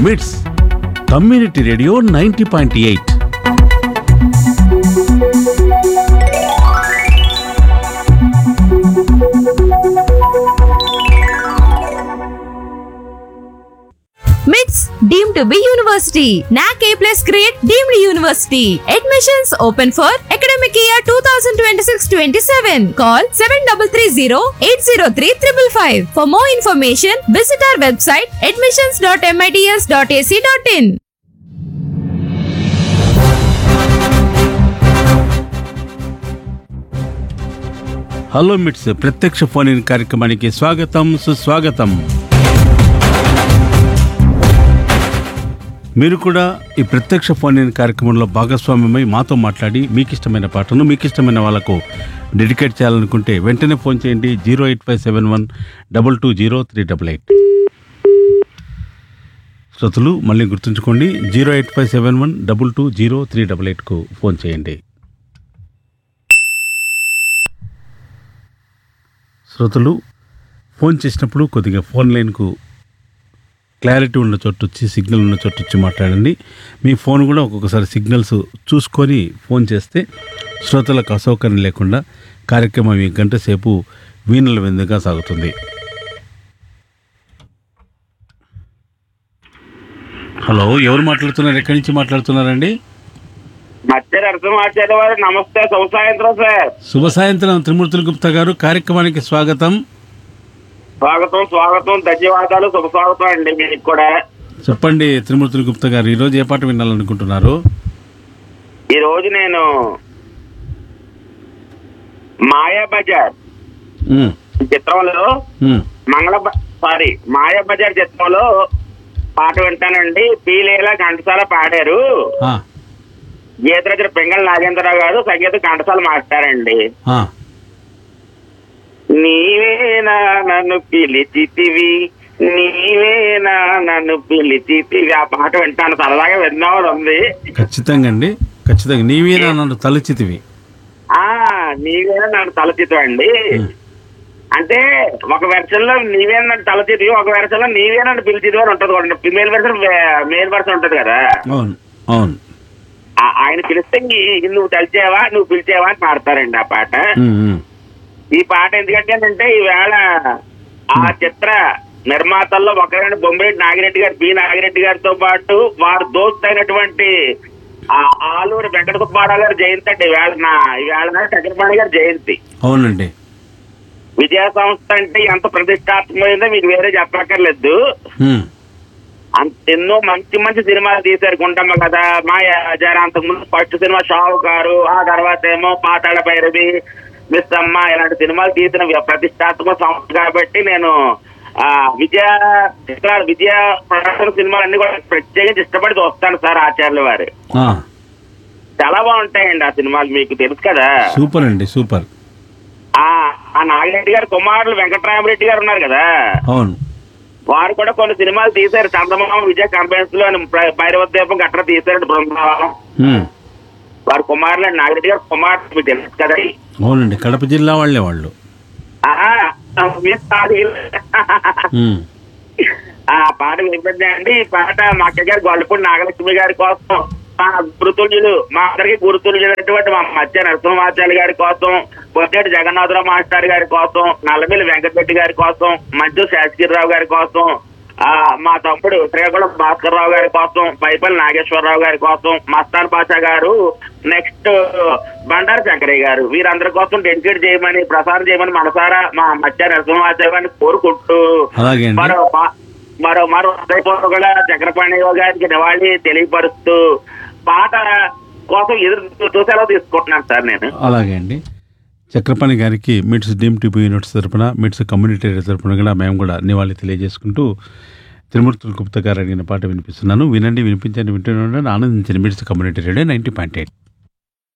మిట్స్ community radio ninety point eight MITS deemed to be university NAAC A plus grade deemed university admissions open for academic year two thousand twenty six twenty seven call seven double three zero eight zero three triple five for more information visit our website admissions dot MITS dot AC dot in hello MITS ప్రత్యక్ష phone in కార్యక్రమానికి స్వాగతం సుస్వాగతం మీరు కూడా ఈ ప్రత్యక్ష phone in కార్యక్రమంలో భాగస్వామ్యమై మాతో మాట్లాడి మీకు ఇష్టమైన పాటను మీకు ఇష్టమైన వాళ్ళకు డెడికేట్ చేయాలనుకుంటే వెంటనే ఫోన్ చేయండి zero eight five seven one double two zero three double eight శ్రోతలు మళ్ళీ గుర్తుంచుకోండి zero eight five seven one double two zero three double ఎయిట్కు ఫోన్ చేయండి శ్రోతలు ఫోన్ చేసినప్పుడు కొద్దిగా ఫోన్ లైన్కు క్లారిటీ ఉన్న చోటు వచ్చి సిగ్నల్ ఉన్న చోటు వచ్చి మాట్లాడండి మీ ఫోన్ కూడా ఒక్కొక్కసారి సిగ్నల్స్ చూసుకొని ఫోన్ చేస్తే శ్రోతలకు అసౌకర్యం లేకుండా కార్యక్రమం ఈ గంట సేపు వీణుల విందుగా సాగుతుంది హలో ఎవరు మాట్లాడుతున్నారు ఎక్కడి నుంచి మాట్లాడుతున్నారండి మధ్య నరసింహాచార్య వారు నమస్తే శుభ సాయంత్రం సార్ శుభ సాయంత్రం త్రిమూర్తుల గుప్తా గారు కార్యక్రమానికి స్వాగతం స్వాగతం స్వాగతం ధన్యవాదాలు శుభ స్వాగతం అండి మీకు కూడా చెప్పండి త్రిమూర్తుల గుప్తా గారు ఈరోజు ఏ పాట వినాలనుకుంటున్నారు ఈ రోజు నేను మాయా బజార్ ఉమ్, ఈ చిత్రంలో ఉమ్, మంగళ బ- సారీ మాయా బజార్ చిత్రంలో పాట వింటానండి పీలేలా ఘంటసాల పాడారు ఆ, గీతరచన పింగళ నాగేంద్రరావు గారు సంగీతం ఘంటసాల మాస్టారండి ఆ, నీవేనా నన్ను పిలిచితివి నీవేనా నన్ను పిలిచితివి ఆ పాట వింటాను సరదాగా విందామని ఉంది ఖచ్చితంగా అండి ఖచ్చితంగా నీవేనా నన్ను తలచితివి ఆ నీవేనా నన్ను తలచితం అండి ఉమ్, అంటే ఒక వెర్షన్ లో నీవే నన్ను తలచితివి ఒక వెర్షన్ లో నీవే నన్ను పిలిచితివి అని ఉంటది కూడా ఫిమేల్ వెర్షన్ మేల్ వెర్షన్ ఉంటది కదా అవును అవును ఆ- ఆయన పిలిస్తే ఈ- నువ్వు తలిచేవా నువ్వు పిలిచేవా అని పాడతారండి ఆ పాట ఉమ్, ఉమ్, ఈ పాట ఎందుకంటే అంటే ఈవేళ ఆ చిత్ర నిర్మాతల్లో ఒకరైన బొమ్మిరెడ్డి నాగిరెడ్డి గారు బి నాగిరెడ్డి గారితో పాటు వారు దోస్త్ అయినటువంటి ఆ ఆలూరు వెంకట సుబ్బారావు గారి జయంతి అండి ఈవేళ నా ఈవేళ చక్రపాణి గారి జయంతి అవునండి విజయ సంస్థ అంటే ఎంత ప్రతిష్టాత్మకమైందో మీకు వేరే చెప్పక్కర్లేదు ఉమ్, అంత ఎన్నో మంచి మంచి సినిమాలు తీశారు గుంటమ్మ కదా మాయాజార అంతకుముందు ఫస్ట్ సినిమా షావుకారు ఆ తర్వాత ఏమో పాతాళ భైరవి మిస్ అమ్మ ఇలాంటి సినిమాలు తీసిన వ్య- ప్రతిష్టాత్మక సంస్థ కాబట్టి నేను ఆ విజయ చిత్రాలు విజయ ప్రదర్శన సినిమాలన్నీ కూడా ప్రత్యేకించి ఇష్టపడి చూస్తాను సార్ ఆచార్యుల వారు ఆ, చాలా బాగుంటాయండి ఆ సినిమాలు మీకు తెలుసు కదా సూపర్ అండి సూపర్ ఆ ఆ నాగిరెడ్డి గారు కుమారులు వెంకటరామరెడ్డి గారు ఉన్నారు కదా అవును వారు కూడా కొన్ని సినిమాలు తీశారు చందమామ విజయ కంపెనీస్ లో భైరవ దీపం గట్రా తీశారు బృందావనం ఉమ్, వారి కుమారులు నాగిరెడ్డి గారు కుమారులు మీకు తెలుసు కదా అవునండి కడప జిల్లా వాళ్ళే వాళ్ళు ఆహా, మీరు కాదు. ఉమ్, ఆ పాట వినిపించండి ఈ పాట మా అక్క గారు గొల్లపూడి నాగలక్ష్మి గారి కోసం మా గురుతుల్యులు మా అందరికి గురుతుల్యులైనటువంటి మా మధ్య నరసింహాచార్య గారి కోసం పొట్టేటి జగన్నాథరావు మాస్టర్ గారి కోసం నల్లమిల్లి వెంకటరెడ్డి గారి కోసం మంచు శాసగిరిరావు గారి కోసం ఆ మా తమ్ముడు శ్రీకాకుళం భాస్కర్ రావు గారి కోసం పైపల్లి నాగేశ్వరరావు గారి కోసం మస్తాన్ పాషా గారు నెక్స్ట్ బండారు శంకరయ్య గారు వీరందరి కోసం డెడికేట్ చేయమని ప్రసారం చేయమని మనసారా మా మధ్య నరసింహాచార్య గారిని కోరుకుంటూ అలాగే అండి మరో మా- మరో మరో హృదయపూర్వక చక్రపాణి గారికి నివాళి తెలియపరుస్తూ పాట కోసం ఎదురు చూసేలా తీసుకుంటున్నాను సార్ నేను అలాగే అండి చక్రపాణి గారికి మిట్స్ డీమ్ టీపీ యూనిట్స్ తరపున మిట్స్ కమ్యూనిటీ రేడియో తరపున కూడా మేము కూడా నివాళి తెలియజేసుకుంటూ త్రిమూర్తుల గుప్త గారు అడిగిన పాట వినిపిస్తున్నాను వినండి వినిపించండి వింటూనే ఉండండి ఆనందించండి MITS community radio ninety point eight